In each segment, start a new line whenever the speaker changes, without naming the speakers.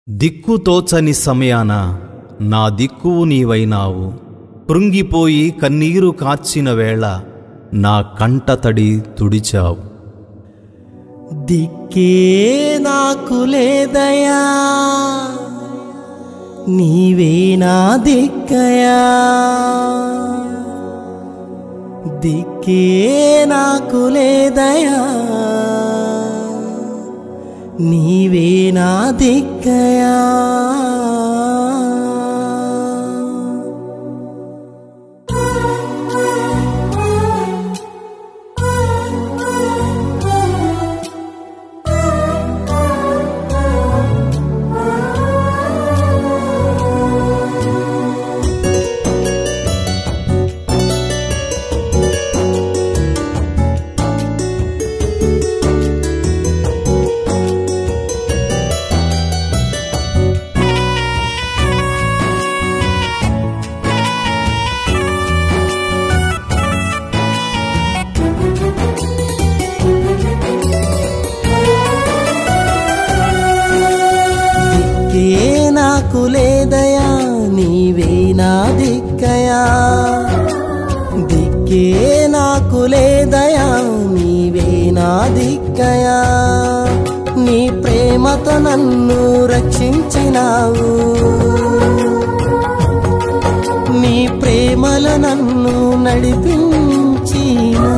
దిక్కుతోచని సమయాన నా దిక్కువు నీవైనావు కృంగిపోయి కన్నీరు కాచిన వేళ నా కంటతడి తుడిచావు
దిక్కే నాకు లేదయా నీవే నా దిక్కయా దిక్కే నాకు లేదయా నీవే నా దిక్కయా దిక్కే నాకు లేదయా నీవే నా దిక్కయా దిక్కే నాకు లేదయా నీవే నా దిక్కయా నీ ప్రేమతో నన్ను రక్షించినావు నీ ప్రేమలో నన్ను నడిపించినా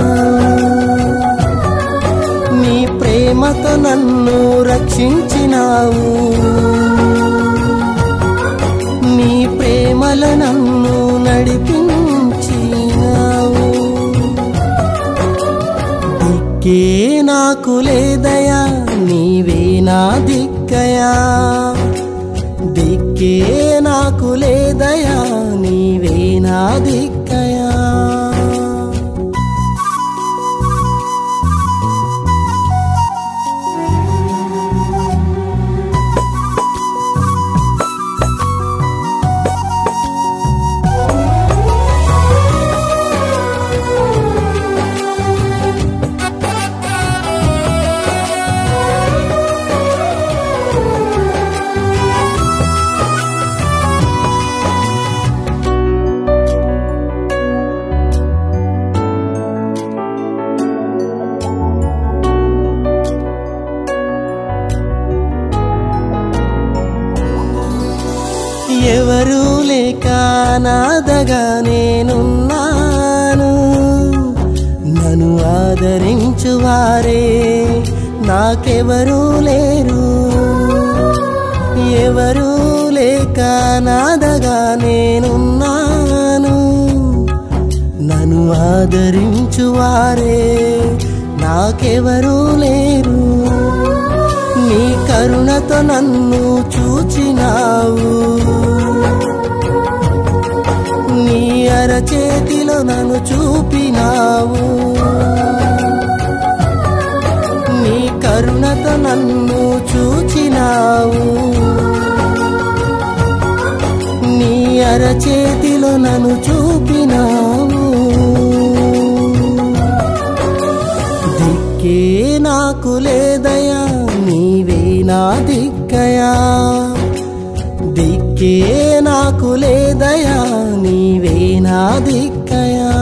నీ ప్రేమతో నన్ను రక్షించినావు నీ ప్రేమల నన్ను నడిపించినావు దిక్కే నాకు లేదయా నీవే నా దిక్కయా దిక్కే నాకు లేదయా నీవే నా దిక్కయా ఎవరు లేక నాదగా నేనున్నాను నన్ను ఆదరించువారే నాకెవరూ లేరు ఎవరు లేక నాదగా నేనున్నాను నన్ను ఆదరించువారే నాకెవరూ లేరు నీ కరుణతో నన్ను చూచినావు నీ అరచేతిలో నన్ను చూపినావు నీ కరుణతో నన్ను చూచినావు నీ అరచేతిలో నన్ను చూపినావు దిక్కే నాకు లేదయా నీవే నా దిక్కయా దిక్కే నాకు లేదయా నీవే నా దిక్కయా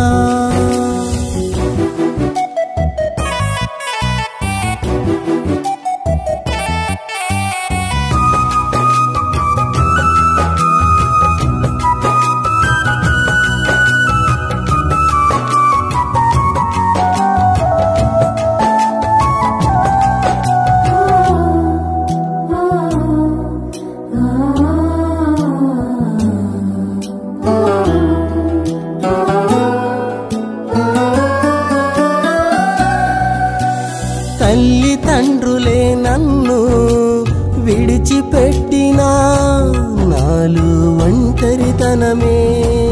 తల్లి తండ్రులే నన్ను విడిచిపెట్టినా నాలు ఒంటరితనమే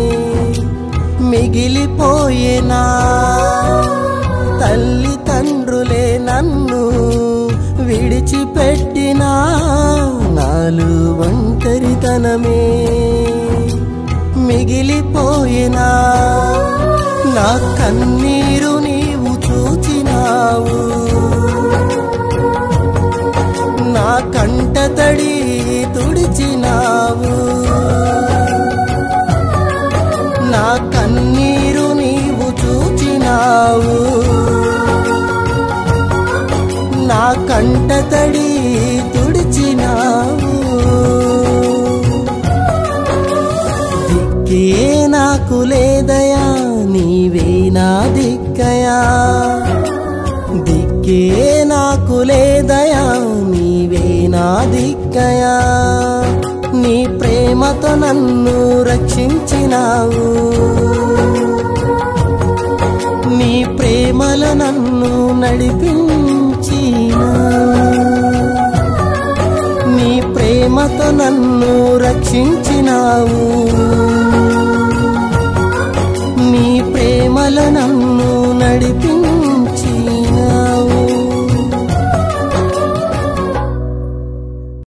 మిగిలిపోయేనా తల్లి తండ్రులే నన్ను విడిచిపెట్టినా నాలు ఒంటరితనమే మిగిలిపోయినా నా కన్నీరు నీవు చూచినావు నా కంటత తడి తుడిచినావు నా కన్నీరు నీవు చూచినావు నా కంట తడి తుడిచినావు దిక్కే నాకు లేదయా నీవే నా దిక్కయా దిక్కే నాకు లేదయా నీవే నా దిక్కయా నీ ప్రేమతో నన్ను రక్షించినావు నీ ప్రేమలో నన్ను నడిపించిన నీ ప్రేమతో నన్ను రక్షించినావు నీ ప్రేమలో నన్ను